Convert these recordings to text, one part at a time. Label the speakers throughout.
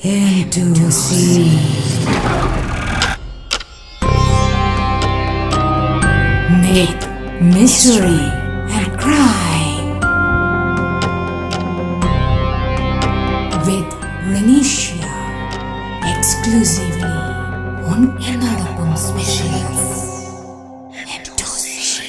Speaker 1: into sea. Myth, mystery, and crime. With Renisha. Exclusively on എന്നോടൊപ്പം specials Into sea.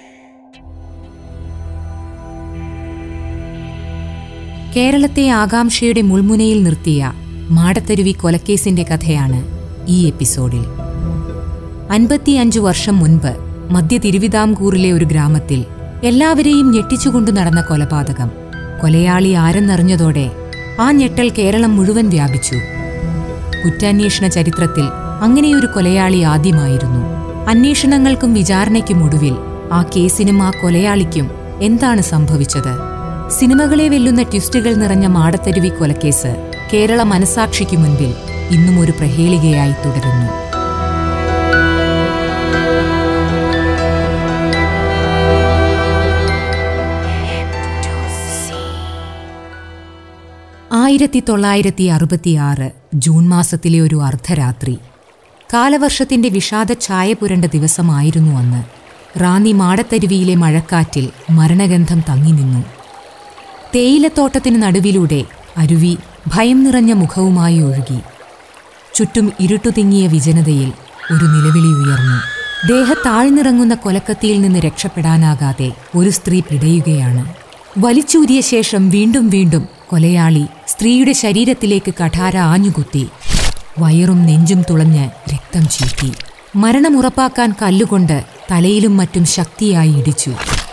Speaker 2: കേരളത്തെ ആകാംക്ഷയുടെ മുൾമുനയിൽ നിർത്തിയ മാടത്തരുവി കൊലക്കേസിന്റെ കഥയാണ് ഈ എപ്പിസോഡിൽ അൻപത്തിയഞ്ചു വർഷം മുൻപ് മധ്യ തിരുവിതാംകൂറിലെ ഒരു ഗ്രാമത്തിൽ എല്ലാവരെയും ഞെട്ടിച്ചുകൊണ്ടു നടന്ന കൊലപാതകം കൊലയാളി ആരെന്നറിഞ്ഞതോടെ ആ ഞെട്ടൽ കേരളം മുഴുവൻ വ്യാപിച്ചു കുറ്റാന്വേഷണ ചരിത്രത്തിൽ അങ്ങനെയൊരു കൊലയാളി ആദ്യമായിരുന്നു അന്വേഷണങ്ങൾക്കും വിചാരണയ്ക്കും ഒടുവിൽ ആ കേസിനും ആ കൊലയാളിക്കും എന്താണ് സംഭവിച്ചത് സിനിമകളെ വെല്ലുന്ന ട്വിസ്റ്റുകൾ നിറഞ്ഞ മാടത്തരുവി കൊലക്കേസ് കേരള മനസാക്ഷിക്കു മുൻപിൽ ഇന്നും ഒരു പ്രഹേളികയായി തുടരുന്നു ആയിരത്തി തൊള്ളായിരത്തി അറുപത്തിയാറ് ജൂൺ മാസത്തിലെ ഒരു അർദ്ധരാത്രി കാലവർഷത്തിന്റെ വിഷാദ ഛായ പുരണ്ട ദിവസമായിരുന്നു അന്ന് റാന്നി മാടത്തരുവിയിലെ മഴക്കാറ്റിൽ മരണഗന്ധം തങ്ങി നിന്നു തേയിലത്തോട്ടത്തിന് നടുവിലൂടെ അരുവി ഭയം നിറഞ്ഞ മുഖവുമായി ഒഴുകി ചുറ്റും ഇരുട്ടുതിങ്ങിയ വിജനതയിൽ ഒരു നിലവിളി ഉയർന്നു ദേഹത്താഴ്ന്നിറങ്ങുന്ന കൊലക്കത്തിയിൽ നിന്ന് രക്ഷപ്പെടാനാകാതെ ഒരു സ്ത്രീ പിടയുകയാണ് വലിച്ചൂരിയ ശേഷം വീണ്ടും വീണ്ടും കൊലയാളി സ്ത്രീയുടെ ശരീരത്തിലേക്ക് കഠാര ആഞ്ഞുകുത്തി വയറും നെഞ്ചും തുളഞ്ഞ് രക്തം ചീറ്റി മരണം ഉറപ്പാക്കാൻ കല്ലുകൊണ്ട് തലയിലും മറ്റും ശക്തിയായി ഇടിച്ചു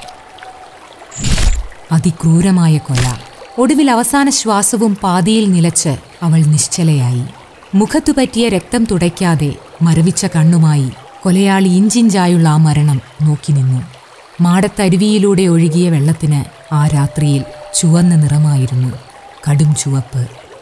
Speaker 2: അതിക്രൂരമായ കൊല ഒടുവിൽ അവസാന ശ്വാസവും പാതിയിൽ നിലച്ച് അവൾ നിശ്ചലയായി മുഖത്തു പറ്റിയ രക്തം തുടയ്ക്കാതെ മരവിച്ച കണ്ണുമായി കൊലയാളി ഇഞ്ചിഞ്ചായുള്ള ആ മരണം നോക്കി നിന്നു മാടത്തരുവിയിലൂടെ ഒഴുകിയ വെള്ളത്തിന് ആ രാത്രിയിൽ ചുവന്ന നിറമായിരുന്നു കടും ചുവപ്പ്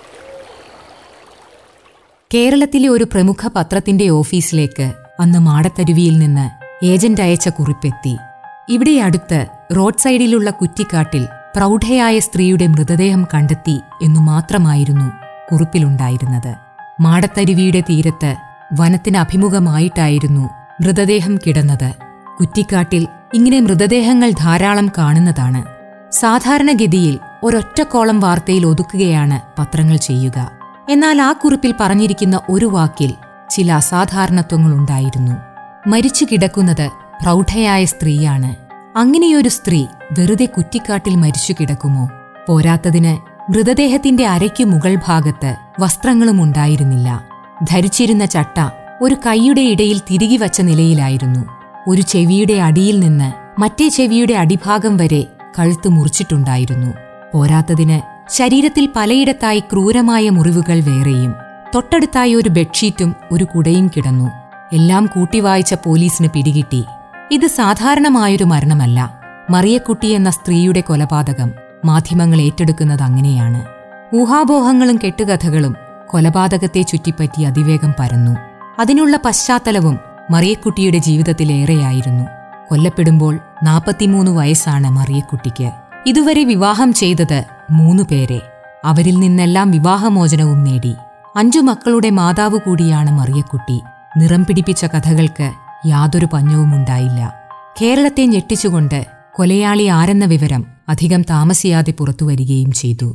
Speaker 2: കേരളത്തിലെ ഒരു പ്രമുഖ പത്രത്തിന്റെ ഓഫീസിലേക്ക് അന്ന് മാടത്തരുവിയിൽ നിന്ന് ഏജന്റ് അയച്ച കുറിപ്പെത്തി ഇവിടെ അടുത്ത് റോഡ് സൈഡിലുള്ള കുറ്റിക്കാട്ടിൽ പ്രൗഢയായ സ്ത്രീയുടെ മൃതദേഹം കണ്ടെത്തി എന്നു മാത്രമായിരുന്നു കുറിപ്പിലുണ്ടായിരുന്നത് മാടത്തരുവിയുടെ തീരത്ത് വനത്തിന് അഭിമുഖമായിട്ടായിരുന്നു മൃതദേഹം കിടന്നത് കുറ്റിക്കാട്ടിൽ ഇങ്ങനെ മൃതദേഹങ്ങൾ ധാരാളം കാണുന്നതാണ് സാധാരണഗതിയിൽ ഒരൊറ്റക്കോളം വാർത്തയിൽ ഒതുക്കുകയാണ് പത്രങ്ങൾ ചെയ്യുക എന്നാൽ ആ കുറിപ്പിൽ പറഞ്ഞിരിക്കുന്ന ഒരു വാക്കിൽ ചില അസാധാരണത്വങ്ങളുണ്ടായിരുന്നു മരിച്ചു കിടക്കുന്നത് പ്രൗഢയായ സ്ത്രീയാണ് അങ്ങനെയൊരു സ്ത്രീ വെറുതെ കുറ്റിക്കാട്ടിൽ മരിച്ചു കിടക്കുമോ പോരാത്തതിന് മൃതദേഹത്തിന്റെ അരയ്ക്കു മുകൾ ഭാഗത്ത് വസ്ത്രങ്ങളും ഉണ്ടായിരുന്നില്ല ധരിച്ചിരുന്ന ചട്ട ഒരു കൈയുടെ ഇടയിൽ തിരികെ വച്ച നിലയിലായിരുന്നു ഒരു ചെവിയുടെ അടിയിൽ നിന്ന് മറ്റേ ചെവിയുടെ അടിഭാഗം വരെ കഴുത്ത് മുറിച്ചിട്ടുണ്ടായിരുന്നു പോരാത്തതിന് ശരീരത്തിൽ പലയിടത്തായി ക്രൂരമായ മുറിവുകൾ വേറെയും തൊട്ടടുത്തായി ഒരു ബെഡ്ഷീറ്റും ഒരു കുടയും കിടന്നു എല്ലാം കൂട്ടിവായിച്ച പോലീസിന് പിടികിട്ടി ഇത് സാധാരണമായൊരു മരണമല്ല മറിയക്കുട്ടി എന്ന സ്ത്രീയുടെ കൊലപാതകം മാധ്യമങ്ങൾ ഏറ്റെടുക്കുന്നത് അങ്ങനെയാണ് ഊഹാപോഹങ്ങളും കെട്ടുകഥകളും കൊലപാതകത്തെ ചുറ്റിപ്പറ്റി അതിവേഗം പരന്നു അതിനുള്ള പശ്ചാത്തലവും മറിയക്കുട്ടിയുടെ ജീവിതത്തിലേറെയായിരുന്നു കൊല്ലപ്പെടുമ്പോൾ നാൽപ്പത്തിമൂന്ന് വയസ്സാണ് മറിയക്കുട്ടിക്ക് ഇതുവരെ വിവാഹം ചെയ്തത് മൂന്നു പേരെ അവരിൽ നിന്നെല്ലാം വിവാഹമോചനവും നേടി അഞ്ചു മക്കളുടെ മാതാവ് കൂടിയാണ് മറിയക്കുട്ടി നിറം പിടിപ്പിച്ച കഥകൾക്ക് യാതൊരു പഞ്ഞവും ഉണ്ടായില്ല കേരളത്തെ ഞെട്ടിച്ചുകൊണ്ട് കൊലയാളി ആരെന്ന വിവരം അധികം താമസിയാതെ പുറത്തുവരികയും ചെയ്തു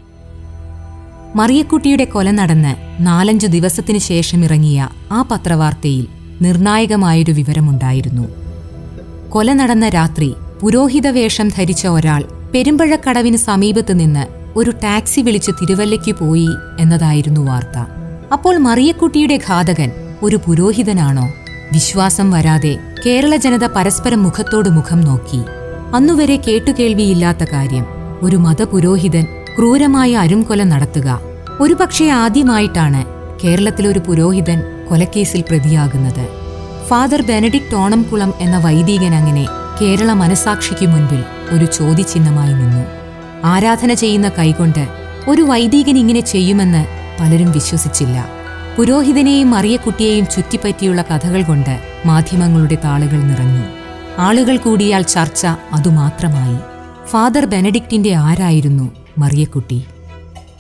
Speaker 2: മറിയക്കുട്ടിയുടെ കൊല നടന്ന് നാലഞ്ചു ദിവസത്തിനു ശേഷം ഇറങ്ങിയ ആ പത്രവാർത്തയിൽ നിർണായകമായൊരു വിവരമുണ്ടായിരുന്നു കൊല നടന്ന രാത്രി പുരോഹിത വേഷം ധരിച്ച ഒരാൾ പെരുമ്പഴക്കടവിന് സമീപത്ത് നിന്ന് ഒരു ടാക്സി വിളിച്ച് തിരുവല്ലയ്ക്ക് പോയി എന്നതായിരുന്നു വാർത്ത അപ്പോൾ മറിയക്കുട്ടിയുടെ ഘാതകൻ ഒരു പുരോഹിതനാണോ വിശ്വാസം വരാതെ കേരള ജനത പരസ്പരം മുഖത്തോട് മുഖം നോക്കി അന്നുവരെ കേട്ടുകേൾവിയില്ലാത്ത കാര്യം ഒരു മതപുരോഹിതൻ ക്രൂരമായ അരുംകൊല നടത്തുക ഒരുപക്ഷെ ആദ്യമായിട്ടാണ് കേരളത്തിലൊരു പുരോഹിതൻ കൊലക്കേസിൽ പ്രതിയാകുന്നത് ഫാദർ ബെനഡിക്ട് ഓണംകുളം എന്ന വൈദികൻ അങ്ങനെ കേരള മനസാക്ഷിക്കു മുൻപിൽ ഒരു ചോദ്യചിഹ്നമായി നിന്നു ആരാധന ചെയ്യുന്ന കൈകൊണ്ട് ഒരു വൈദികൻ ഇങ്ങനെ ചെയ്യുമെന്ന് പലരും വിശ്വസിച്ചില്ല പുരോഹിതനെയും മറിയക്കുട്ടിയെയും ചുറ്റിപ്പറ്റിയുള്ള കഥകൾ കൊണ്ട് മാധ്യമങ്ങളുടെ താളുകൾ നിറഞ്ഞു ആളുകൾ കൂടിയാൽ ചർച്ച അതുമാത്രമായി ഫാദർ ബെനഡിക്റ്റിന്റെ ആരായിരുന്നു മറിയക്കുട്ടി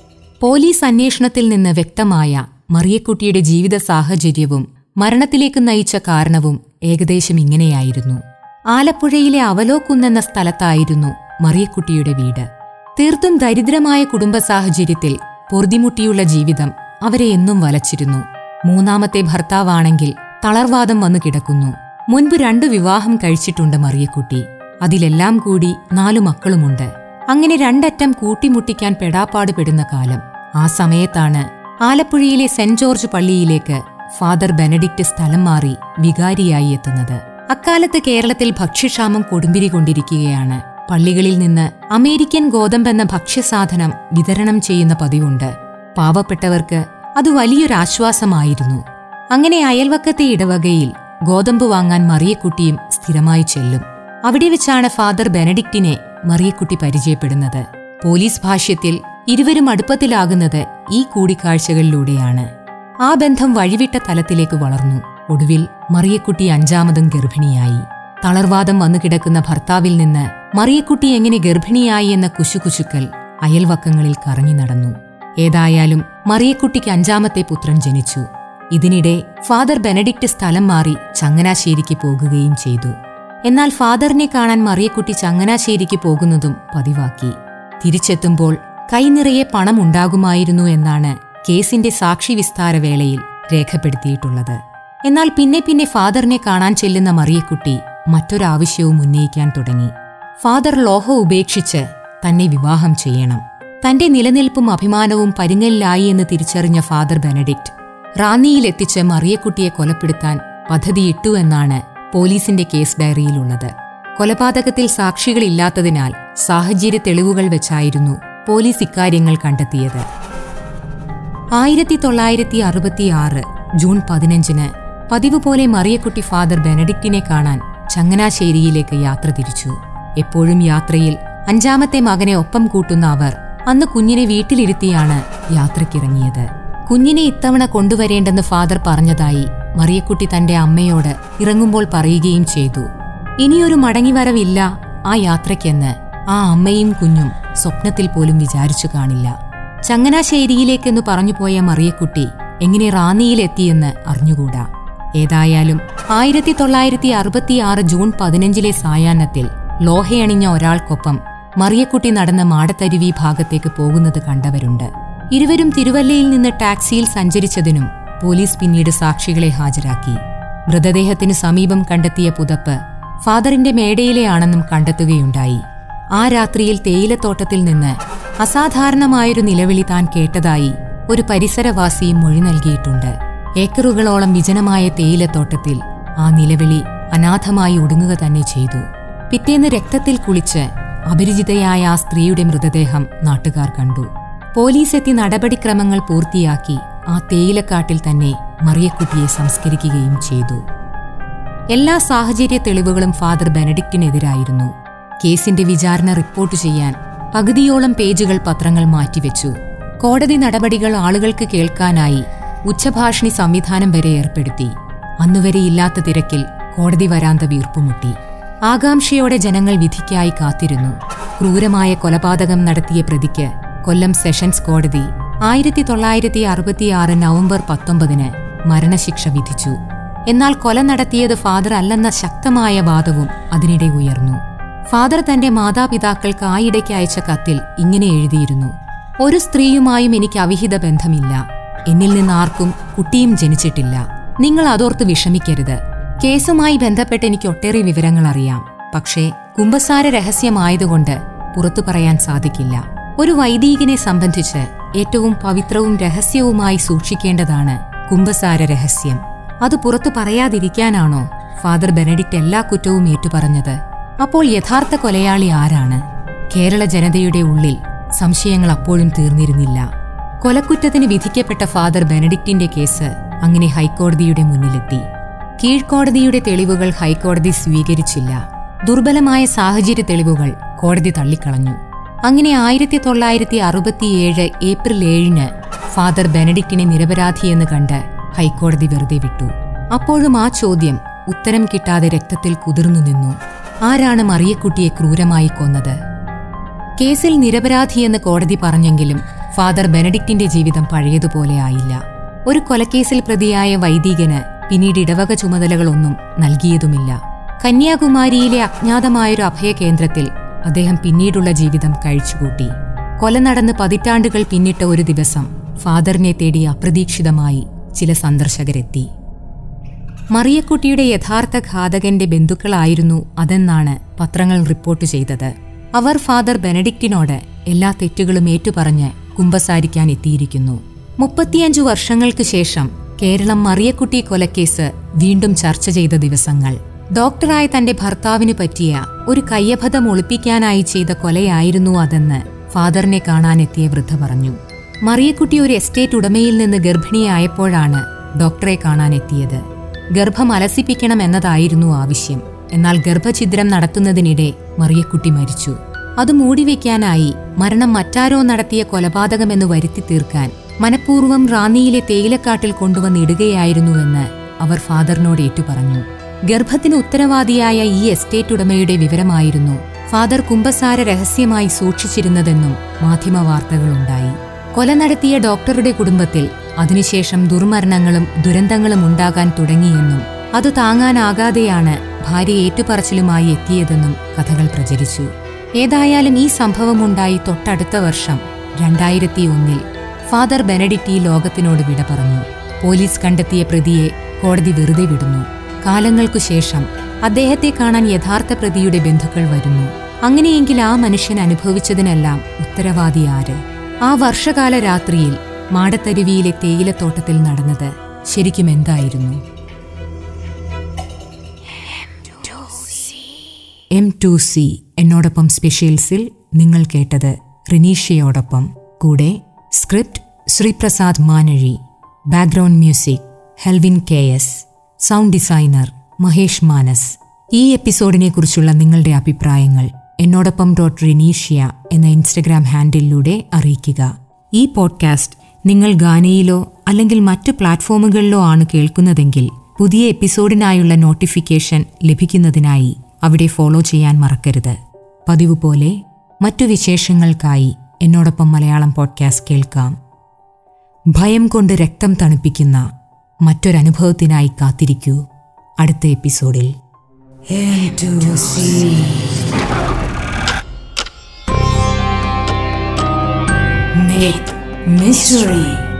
Speaker 2: പോലീസ് അന്വേഷണത്തിൽ നിന്ന് വ്യക്തമായ മറിയക്കുട്ടിയുടെ ജീവിത സാഹചര്യവും മരണത്തിലേക്ക് നയിച്ച കാരണവും ഏകദേശം ഇങ്ങനെയായിരുന്നു ആലപ്പുഴയിലെ അവലോക്കുന്നെന്ന സ്ഥലത്തായിരുന്നു മറിയക്കുട്ടിയുടെ വീട് തീർത്തും ദരിദ്രമായ കുടുംബ സാഹചര്യത്തിൽ പൊറുതിമുട്ടിയുള്ള ജീവിതം അവരെ എന്നും വലച്ചിരുന്നു മൂന്നാമത്തെ ഭർത്താവാണെങ്കിൽ തളർവാദം വന്നു കിടക്കുന്നു മുൻപ് രണ്ടു വിവാഹം കഴിച്ചിട്ടുണ്ട് മറിയക്കുട്ടി അതിലെല്ലാം കൂടി നാലു മക്കളുമുണ്ട് അങ്ങനെ രണ്ടറ്റം കൂട്ടിമുട്ടിക്കാൻ പെടാപ്പാട് പെടുന്ന കാലം ആ സമയത്താണ് ആലപ്പുഴയിലെ സെന്റ് ജോർജ് പള്ളിയിലേക്ക് ഫാദർ ബെനഡിക്റ്റ് സ്ഥലം മാറി വികാരിയായി എത്തുന്നത് അക്കാലത്ത് കേരളത്തിൽ ഭക്ഷ്യക്ഷാമം കൊടുമ്പിരി കൊണ്ടിരിക്കുകയാണ് പള്ളികളിൽ നിന്ന് അമേരിക്കൻ ഗോതമ്പെന്ന ഭക്ഷ്യസാധനം വിതരണം ചെയ്യുന്ന പതിവുണ്ട് പാവപ്പെട്ടവർക്ക് അത് വലിയൊരാശ്വാസമായിരുന്നു അങ്ങനെ അയൽവക്കത്തെ ഇടവകയിൽ ഗോതമ്പ് വാങ്ങാൻ മറിയക്കുട്ടിയും സ്ഥിരമായി ചെല്ലും അവിടെ വെച്ചാണ് ഫാദർ ബെനഡിക്റ്റിനെ മറിയക്കുട്ടി പരിചയപ്പെടുന്നത് പോലീസ് ഭാഷ്യത്തിൽ ഇരുവരും അടുപ്പത്തിലാകുന്നത് ഈ കൂടിക്കാഴ്ചകളിലൂടെയാണ് ആ ബന്ധം വഴിവിട്ട തലത്തിലേക്ക് വളർന്നു ഒടുവിൽ മറിയക്കുട്ടി അഞ്ചാമതും ഗർഭിണിയായി തളർവാദം വന്നു കിടക്കുന്ന ഭർത്താവിൽ നിന്ന് മറിയക്കുട്ടി എങ്ങനെ ഗർഭിണിയായി എന്ന കുശുകുശുക്കൽ അയൽവക്കങ്ങളിൽ കറങ്ങി നടന്നു ഏതായാലും മറിയക്കുട്ടിക്ക് അഞ്ചാമത്തെ പുത്രൻ ജനിച്ചു ഇതിനിടെ ഫാദർ ബെനഡിക്റ്റ് സ്ഥലം മാറി ചങ്ങനാശ്ശേരിക്ക് പോകുകയും ചെയ്തു എന്നാൽ ഫാദറിനെ കാണാൻ മറിയക്കുട്ടി ചങ്ങനാശ്ശേരിക്ക് പോകുന്നതും പതിവാക്കി തിരിച്ചെത്തുമ്പോൾ കൈനിറയെ പണം ഉണ്ടാകുമായിരുന്നു എന്നാണ് കേസിന്റെ സാക്ഷി വിസ്താര വേളയിൽ രേഖപ്പെടുത്തിയിട്ടുള്ളത് എന്നാൽ പിന്നെ പിന്നെ ഫാദറിനെ കാണാൻ ചെല്ലുന്ന മറിയക്കുട്ടി മറ്റൊരാവശ്യവും ഉന്നയിക്കാൻ തുടങ്ങി ഫാദർ ലോഹ ഉപേക്ഷിച്ച് തന്നെ വിവാഹം ചെയ്യണം തന്റെ നിലനിൽപ്പും അഭിമാനവും പരുങ്ങലിലായി എന്ന് തിരിച്ചറിഞ്ഞ ഫാദർ ബെനഡിക്റ്റ് റാന്നിയിലെത്തിച്ച് മറിയക്കുട്ടിയെ കൊലപ്പെടുത്താൻ പദ്ധതിയിട്ടു എന്നാണ് പോലീസിന്റെ കേസ് ഡയറിയിലുള്ളത് കൊലപാതകത്തിൽ സാക്ഷികളില്ലാത്തതിനാൽ സാഹചര്യ തെളിവുകൾ വെച്ചായിരുന്നു പോലീസ് ഇക്കാര്യങ്ങൾ കണ്ടെത്തിയത് ആയിരത്തി തൊള്ളായിരത്തി അറുപത്തിയാറ് ജൂൺ പതിനഞ്ചിന് പതിവ് പോലെ മറിയക്കുട്ടി ഫാദർ ബെനഡിക്റ്റിനെ കാണാൻ ചങ്ങനാശ്ശേരിയിലേക്ക് യാത്ര തിരിച്ചു എപ്പോഴും യാത്രയിൽ അഞ്ചാമത്തെ മകനെ ഒപ്പം കൂട്ടുന്ന അവർ അന്ന് കുഞ്ഞിനെ വീട്ടിലിരുത്തിയാണ് യാത്രക്കിറങ്ങിയത് കുഞ്ഞിനെ ഇത്തവണ കൊണ്ടുവരേണ്ടെന്ന് ഫാദർ പറഞ്ഞതായി മറിയക്കുട്ടി തന്റെ അമ്മയോട് ഇറങ്ങുമ്പോൾ പറയുകയും ചെയ്തു ഇനിയൊരു മടങ്ങിവരവില്ല ആ യാത്രയ്ക്കെന്ന് ആ അമ്മയും കുഞ്ഞും സ്വപ്നത്തിൽ പോലും വിചാരിച്ചു കാണില്ല ചങ്ങനാശ്ശേരിയിലേക്കെന്ന് പറഞ്ഞുപോയ മറിയക്കുട്ടി എങ്ങനെ റാന്നിയിലെത്തിയെന്ന് അറിഞ്ഞുകൂടാ ഏതായാലും ആയിരത്തി തൊള്ളായിരത്തി അറുപത്തിയാറ് ജൂൺ പതിനഞ്ചിലെ സായാഹ്നത്തിൽ ലോഹയണിഞ്ഞ ഒരാൾക്കൊപ്പം മറിയക്കുട്ടി നടന്ന മാടത്തരുവി ഭാഗത്തേക്ക് പോകുന്നത് കണ്ടവരുണ്ട് ഇരുവരും തിരുവല്ലയിൽ നിന്ന് ടാക്സിയിൽ സഞ്ചരിച്ചതിനും പോലീസ് പിന്നീട് സാക്ഷികളെ ഹാജരാക്കി മൃതദേഹത്തിന് സമീപം കണ്ടെത്തിയ പുതപ്പ് ഫാദറിന്റെ മേടയിലെയാണെന്നും കണ്ടെത്തുകയുണ്ടായി ആ രാത്രിയിൽ തേയിലത്തോട്ടത്തിൽ നിന്ന് അസാധാരണമായൊരു നിലവിളി താൻ കേട്ടതായി ഒരു പരിസരവാസിയും മൊഴി നൽകിയിട്ടുണ്ട് ഏക്കറുകളോളം വിജനമായ തേയിലത്തോട്ടത്തിൽ ആ നിലവിളി അനാഥമായി ഒടുങ്ങുക തന്നെ ചെയ്തു പിറ്റേന്ന് രക്തത്തിൽ കുളിച്ച് അപരിചിതയായ ആ സ്ത്രീയുടെ മൃതദേഹം നാട്ടുകാർ കണ്ടു പോലീസ് എത്തി നടപടിക്രമങ്ങൾ പൂർത്തിയാക്കി ആ തേയിലക്കാട്ടിൽ തന്നെ മറിയക്കുട്ടിയെ സംസ്കരിക്കുകയും ചെയ്തു എല്ലാ സാഹചര്യ തെളിവുകളും ഫാദർ ബെനഡിക്റ്റിനെതിരായിരുന്നു കേസിന്റെ വിചാരണ റിപ്പോർട്ട് ചെയ്യാൻ പകുതിയോളം പേജുകൾ പത്രങ്ങൾ മാറ്റിവെച്ചു കോടതി നടപടികൾ ആളുകൾക്ക് കേൾക്കാനായി ഉച്ചഭാഷിണി സംവിധാനം വരെ ഏർപ്പെടുത്തി അന്നുവരെ ഇല്ലാത്ത തിരക്കിൽ കോടതി വരാന്ത വീർപ്പുമുട്ടി ആകാംക്ഷയോടെ ജനങ്ങൾ വിധിക്കായി കാത്തിരുന്നു ക്രൂരമായ കൊലപാതകം നടത്തിയ പ്രതിക്ക് കൊല്ലം സെഷൻസ് കോടതി ആയിരത്തി തൊള്ളായിരത്തി അറുപത്തിയാറ് നവംബർ പത്തൊമ്പതിന് മരണശിക്ഷ വിധിച്ചു എന്നാൽ കൊല നടത്തിയത് ഫാദർ അല്ലെന്ന ശക്തമായ വാദവും അതിനിടെ ഉയർന്നു ഫാദർ തന്റെ മാതാപിതാക്കൾക്ക് ആയിടയ്ക്ക് അയച്ച കത്തിൽ ഇങ്ങനെ എഴുതിയിരുന്നു ഒരു സ്ത്രീയുമായും എനിക്ക് അവിഹിത ബന്ധമില്ല എന്നിൽ നിന്ന് ആർക്കും കുട്ടിയും ജനിച്ചിട്ടില്ല നിങ്ങൾ അതോർത്ത് വിഷമിക്കരുത് കേസുമായി ബന്ധപ്പെട്ട് എനിക്ക് ഒട്ടേറെ വിവരങ്ങൾ അറിയാം പക്ഷേ കുംഭസാര രഹസ്യമായതുകൊണ്ട് പുറത്തു പറയാൻ സാധിക്കില്ല ഒരു വൈദികനെ സംബന്ധിച്ച് ഏറ്റവും പവിത്രവും രഹസ്യവുമായി സൂക്ഷിക്കേണ്ടതാണ് കുംഭസാര രഹസ്യം അത് പുറത്തു പറയാതിരിക്കാനാണോ ഫാദർ ബെനഡിക്റ്റ് എല്ലാ കുറ്റവും ഏറ്റുപറഞ്ഞത് അപ്പോൾ യഥാർത്ഥ കൊലയാളി ആരാണ് കേരള ജനതയുടെ ഉള്ളിൽ സംശയങ്ങൾ അപ്പോഴും തീർന്നിരുന്നില്ല കൊലക്കുറ്റത്തിന് വിധിക്കപ്പെട്ട ഫാദർ ബെനഡിക്റ്റിന്റെ കേസ് അങ്ങനെ ഹൈക്കോടതിയുടെ മുന്നിലെത്തി കീഴ്ക്കോടതിയുടെ തെളിവുകൾ ഹൈക്കോടതി സ്വീകരിച്ചില്ല ദുർബലമായ സാഹചര്യ തെളിവുകൾ കോടതി തള്ളിക്കളഞ്ഞു അങ്ങനെ ആയിരത്തി തൊള്ളായിരത്തി അറുപത്തിയേഴ് ഏപ്രിൽ ഏഴിന് ഫാദർ ബെനഡിക്റ്റിനെ നിരപരാധിയെന്ന് കണ്ട് ഹൈക്കോടതി വെറുതെ വിട്ടു അപ്പോഴും ആ ചോദ്യം ഉത്തരം കിട്ടാതെ രക്തത്തിൽ കുതിർന്നു നിന്നു ആരാണ് മറിയക്കുട്ടിയെ ക്രൂരമായി കൊന്നത് കേസിൽ നിരപരാധിയെന്ന് കോടതി പറഞ്ഞെങ്കിലും ഫാദർ ബെനഡിക്റ്റിന്റെ ജീവിതം പഴയതുപോലെ ആയില്ല ഒരു കൊലക്കേസിൽ പ്രതിയായ വൈദികന് പിന്നീട് ഇടവക ചുമതലകളൊന്നും നൽകിയതുമില്ല കന്യാകുമാരിയിലെ അജ്ഞാതമായൊരു അഭയകേന്ദ്രത്തിൽ അദ്ദേഹം പിന്നീടുള്ള ജീവിതം കഴിച്ചുകൂട്ടി കൊല നടന്ന് പതിറ്റാണ്ടുകൾ പിന്നിട്ട ഒരു ദിവസം ഫാദറിനെ തേടി അപ്രതീക്ഷിതമായി ചില സന്ദർശകരെത്തി മറിയക്കുട്ടിയുടെ യഥാർത്ഥ ഘാതകന്റെ ബന്ധുക്കളായിരുന്നു അതെന്നാണ് പത്രങ്ങൾ റിപ്പോർട്ട് ചെയ്തത് അവർ ഫാദർ ബെനഡിക്റ്റിനോട് എല്ലാ തെറ്റുകളും ഏറ്റുപറഞ്ഞ് കുമ്പസാരിക്കാൻ എത്തിയിരിക്കുന്നു മുപ്പത്തിയഞ്ചു വർഷങ്ങൾക്ക് ശേഷം കേരളം മറിയക്കുട്ടി കൊലക്കേസ് വീണ്ടും ചർച്ച ചെയ്ത ദിവസങ്ങൾ ഡോക്ടറായ തന്റെ ഭർത്താവിന് പറ്റിയ ഒരു കയ്യബദ്ധം ഒളിപ്പിക്കാനായി ചെയ്ത കൊലയായിരുന്നു അതെന്ന് ഫാദറിനെ കാണാനെത്തിയ വൃദ്ധ പറഞ്ഞു മറിയക്കുട്ടി ഒരു എസ്റ്റേറ്റ് ഉടമയിൽ നിന്ന് ഗർഭിണിയായപ്പോഴാണ് ഡോക്ടറെ കാണാനെത്തിയത് ഗർഭം അലസിപ്പിക്കണം എന്നതായിരുന്നു ആവശ്യം എന്നാൽ ഗർഭഛിദ്രം നടത്തുന്നതിനിടെ മറിയക്കുട്ടി മരിച്ചു അത് മൂടിവെക്കാനായി മരണം മറ്റാരോ നടത്തിയ കൊലപാതകമെന്ന് വരുത്തി തീർക്കാൻ മനഃപൂർവ്വം റാന്നിയിലെ തേയിലക്കാട്ടിൽ കൊണ്ടുവന്ന് ഇടുകയായിരുന്നുവെന്ന് അവർ ഫാദറിനോട് ഏറ്റുപറഞ്ഞു ഗർഭത്തിന് ഉത്തരവാദിയായ ഈ എസ്റ്റേറ്റ് ഉടമയുടെ വിവരമായിരുന്നു ഫാദർ കുമ്പസാര രഹസ്യമായി സൂക്ഷിച്ചിരുന്നതെന്നും മാധ്യമവാർത്തകളുണ്ടായി കൊല നടത്തിയ ഡോക്ടറുടെ കുടുംബത്തിൽ അതിനുശേഷം ദുർമരണങ്ങളും ദുരന്തങ്ങളും ഉണ്ടാകാൻ തുടങ്ങിയെന്നും അത് താങ്ങാനാകാതെയാണ് ഭാര്യ ഏറ്റുപറച്ചിലുമായി എത്തിയതെന്നും കഥകൾ പ്രചരിച്ചു ഏതായാലും ഈ സംഭവമുണ്ടായി തൊട്ടടുത്ത വർഷം രണ്ടായിരത്തി ഒന്നിൽ ഫാദർ ബെനഡിക്റ്റ് ഈ ലോകത്തിനോട് വിട പറഞ്ഞു പോലീസ് കണ്ടെത്തിയ പ്രതിയെ കോടതി വെറുതെ വിടുന്നു കാലങ്ങൾക്കു ശേഷം അദ്ദേഹത്തെ കാണാൻ യഥാർത്ഥ പ്രതിയുടെ ബന്ധുക്കൾ വരുന്നു അങ്ങനെയെങ്കിൽ ആ മനുഷ്യൻ അനുഭവിച്ചതിനെല്ലാം ഉത്തരവാദി ആര് ആ വർഷകാല രാത്രിയിൽ മാടത്തരുവിയിലെ തേയിലത്തോട്ടത്തിൽ നടന്നത് ശരിക്കും എന്തായിരുന്നു എം ടു സി എന്നോടൊപ്പം സ്പെഷ്യൽസിൽ നിങ്ങൾ കേട്ടത് റിനീഷയോടൊപ്പം കൂടെ script Sreeprasad Manazhi background music Helvin K S sound designer Mahesh Manas ഈ എപ്പിസോഡിനെ കുറിച്ചുള്ള നിങ്ങളുടെ അഭിപ്രായങ്ങൾ എന്നോടൊപ്പം ഡോട്ട് റിനീഷ്യ എന്ന ഇൻസ്റ്റഗ്രാം ഹാൻഡിലൂടെ അറിയിക്കുക ഈ പോഡ്കാസ്റ്റ് നിങ്ങൾ ഗാനയിലോ അല്ലെങ്കിൽ മറ്റു പ്ലാറ്റ്ഫോമുകളിലോ ആണ് കേൾക്കുന്നതെങ്കിൽ പുതിയ എപ്പിസോഡിനായുള്ള നോട്ടിഫിക്കേഷൻ ലഭിക്കുന്നതിനായി അവിടെ ഫോളോ ചെയ്യാൻ മറക്കരുത് പതിവ് പോലെ മറ്റു വിശേഷങ്ങൾക്കായി എന്നോടൊപ്പം മലയാളം പോഡ്കാസ്റ്റ് കേൾക്കാം ഭയം കൊണ്ട് രക്തം തണുപ്പിക്കുന്ന മറ്റൊരനുഭവത്തിനായി കാത്തിരിക്കൂ അടുത്ത എപ്പിസോഡിൽ
Speaker 1: Myth, mystery,